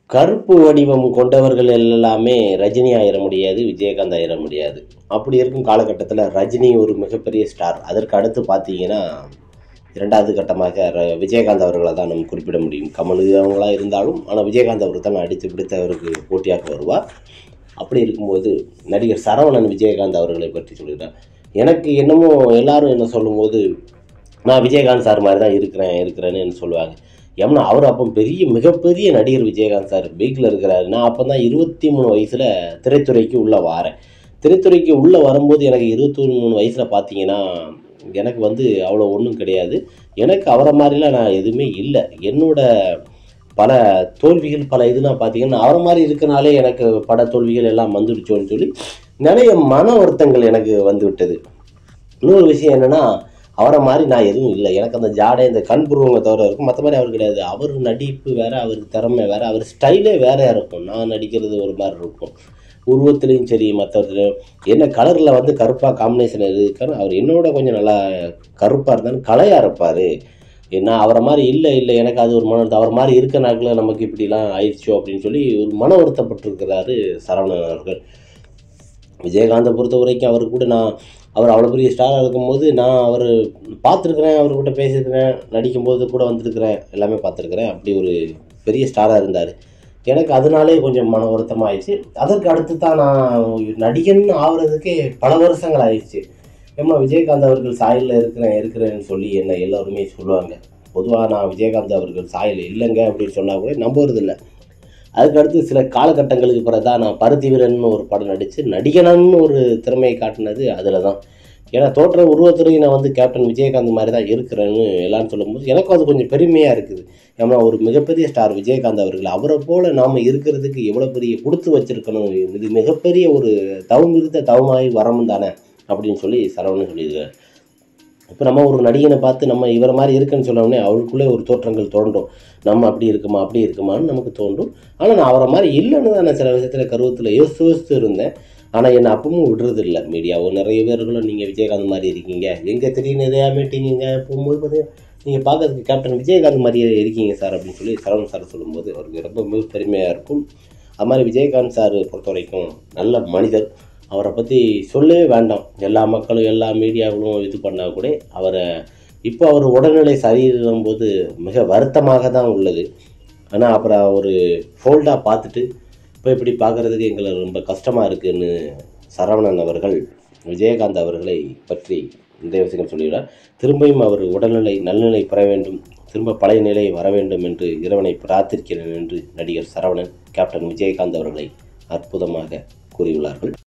கருப்பு வடிவம் கொண்டவர்கள் எல்லாமே ரஜினி ஆயிட முடியாது விஜயகாந்த் ஆயிட முடியாது அப்படி இருக்கும் காலகட்டத்தில் ரஜினி ஒரு மிகப்பெரிய ஸ்டார் அதற்கு அடுத்து பார்த்தீங்கன்னா இரண்டாவது கட்டமாக ர- விஜயகாந்த் அவர்களை தான் நம்ம குறிப்பிட முடியும் கமல் அவங்களா இருந்தாலும் ஆனால் விஜயகாந்த் அவர் தான் அடித்து பிடித்து அவருக்கு போட்டியாக வருவார் அப்படி இருக்கும்போது நடிகர் சரவணன் விஜயகாந்த் அவர்களை பற்றி சொல்லிடுறேன் எனக்கு என்னமோ எல்லாரும் என்ன சொல்லும்போது நான் விஜயகாந்த் சார் மாதிரி தான் இருக்கிறேன் இருக்கிறேன்னு என்ன சொல்லுவாங்க ஏன்னா அவர் அப்போ பெரிய மிகப்பெரிய நடிகர் விஜயகாந்த் சார் பீக்கில் இருக்கிறாரு நான் அப்போ தான் இருபத்தி மூணு வயசில் திரைத்துறைக்கு உள்ளே வாரேன் திரைத்துறைக்கு உள்ளே வரும்போது எனக்கு இருபத்தி மூணு வயசில் பார்த்தீங்கன்னா எனக்கு வந்து அவ்வளோ ஒன்றும் கிடையாது எனக்கு அவரை மாதிரிலாம் நான் எதுவுமே இல்லை என்னோட பல தோல்விகள் பல இதெல்லாம் பார்த்தீங்கன்னா அவரை மாதிரி இருக்கனாலே எனக்கு பட தோல்விகள் எல்லாம் வந்துடுச்சோன்னு சொல்லி நிறைய மன வருத்தங்கள் எனக்கு வந்து விட்டது இன்னொரு விஷயம் என்னன்னா அவரை மாதிரி நான் எதுவும் இல்லை எனக்கு அந்த ஜாடை இந்த கண் புருவங்க தவிர இருக்கும் மற்ற மாதிரி அவர் கிடையாது அவர் நடிப்பு வேற அவர் திறமை வேற அவர் ஸ்டைலே வேறையா இருக்கும் நான் நடிக்கிறது ஒரு மாதிரி இருக்கும் உருவத்துலேயும் சரி மற்றதுலையும் என்ன கலரில் வந்து கருப்பாக காம்பினேஷன் இருக்காரு அவர் என்னோட கொஞ்சம் நல்லா கருப்பாக இருந்தாலும் கலையாக இருப்பார் என்ன அவரை மாதிரி இல்லை இல்லை எனக்கு அது ஒரு மன வருத்தம். அவர் மாதிரி இருக்க நாட்களில் நமக்கு இப்படிலாம் ஆயிடுச்சோ அப்படின்னு சொல்லி ஒரு மன வருத்தப்பட்டிருக்கிறாரு சரவணன் அவர்கள் விஜயகாந்தை பொறுத்த வரைக்கும் அவர் கூட நான் அவர் அவ்வளோ பெரிய ஸ்டாராக இருக்கும்போது நான் அவர் பார்த்துருக்குறேன் அவர்கிட்ட பேசியிருக்கிறேன் நடிக்கும்போது கூட வந்திருக்கிறேன் எல்லாமே பார்த்துருக்குறேன் அப்படி ஒரு பெரிய ஸ்டாராக இருந்தார் எனக்கு அதனாலே கொஞ்சம் மன வருத்தமாக ஆயிடுச்சு அதற்கு அடுத்து தான் நான் நடிகன் ஆகுறதுக்கே பல வருஷங்கள் ஆயிடுச்சு ஏமா விஜயகாந்த் அவர்கள் சாயலில் இருக்கிறேன் இருக்கிறேன்னு சொல்லி என்ன எல்லாருமே சொல்லுவாங்க பொதுவாக நான் விஜயகாந்த் அவர்கள் சாயல் இல்லைங்க அப்படின்னு சொன்னால் கூட நம்புறதில்லை அதுக்கடுத்து சில காலகட்டங்களுக்கு பிறகு தான் நான் பருத்தி வீரன் ஒரு படம் நடித்து நடிகனன்னு ஒரு திறமையை காட்டினது அதில் தான் ஏன்னா தோற்ற உருவத்துறையும் நான் வந்து கேப்டன் விஜயகாந்த் மாதிரி தான் இருக்கிறேன்னு எல்லாரும் சொல்லும்போது எனக்கும் அது கொஞ்சம் பெருமையாக இருக்குது ஏன்னா ஒரு மிகப்பெரிய ஸ்டார் விஜயகாந்த் அவர்கள் அவரை போல் நாம் இருக்கிறதுக்கு எவ்வளோ பெரிய கொடுத்து வச்சிருக்கணும் இது மிகப்பெரிய ஒரு தவம் இருந்த தவமாய் வரமும் தானே அப்படின்னு சொல்லி சரவணன் சொல்லியிருக்காரு இப்போ நம்ம ஒரு நடிகனை பார்த்து நம்ம இவரை மாதிரி இருக்குன்னு சொன்ன உடனே அவருக்குள்ளே ஒரு தோற்றங்கள் தோன்றும் நம்ம அப்படி இருக்குமா அப்படி இருக்குமான்னு நமக்கு தோன்றும் ஆனால் நான் அவரை மாதிரி இல்லைன்னு தான் நான் சில விஷயத்தில் கருவத்தில் யோசித்து யோசித்து இருந்தேன் ஆனால் என்னை அப்பவும் விடுறது இல்லை மீடியாவோ நிறைய பேர்களும் நீங்கள் விஜயகாந்த் மாதிரி இருக்கீங்க எங்கே திடீர்னு எதையா மீட்டிங்க போகும்போது பார்த்தீங்கன்னா நீங்கள் பார்க்கறதுக்கு கேப்டன் விஜயகாந்த் மாதிரியே இருக்கீங்க சார் அப்படின்னு சொல்லி சரவணன் சார் சொல்லும்போது அவருக்கு ரொம்ப மிக பெருமையாக இருக்கும் அது மாதிரி விஜயகாந்த் சார் பொறுத்த வரைக்கும் நல்ல மனிதர் அவரை பற்றி சொல்லவே வேண்டாம் எல்லா மக்களும் எல்லா மீடியாவும் இது பண்ணால் கூட அவரை இப்போ அவர் உடல்நிலை சரியில்லும் போது மிக வருத்தமாக தான் உள்ளது ஆனால் அப்புறம் ஒரு ஃபோல்டாக பார்த்துட்டு இப்போ இப்படி பார்க்குறதுக்கு எங்களுக்கு ரொம்ப கஷ்டமாக இருக்குன்னு சரவணன் அவர்கள் விஜயகாந்த் அவர்களை பற்றி இந்த விஷயம் சொல்லியுள்ளார் திரும்பியும் அவர் உடல்நிலை நல்நிலை பெற வேண்டும் திரும்ப பழைய நிலை வர வேண்டும் என்று இறைவனை பிரார்த்திக்கிறேன் என்று நடிகர் சரவணன் கேப்டன் விஜயகாந்த் அவர்களை அற்புதமாக கூறியுள்ளார்கள்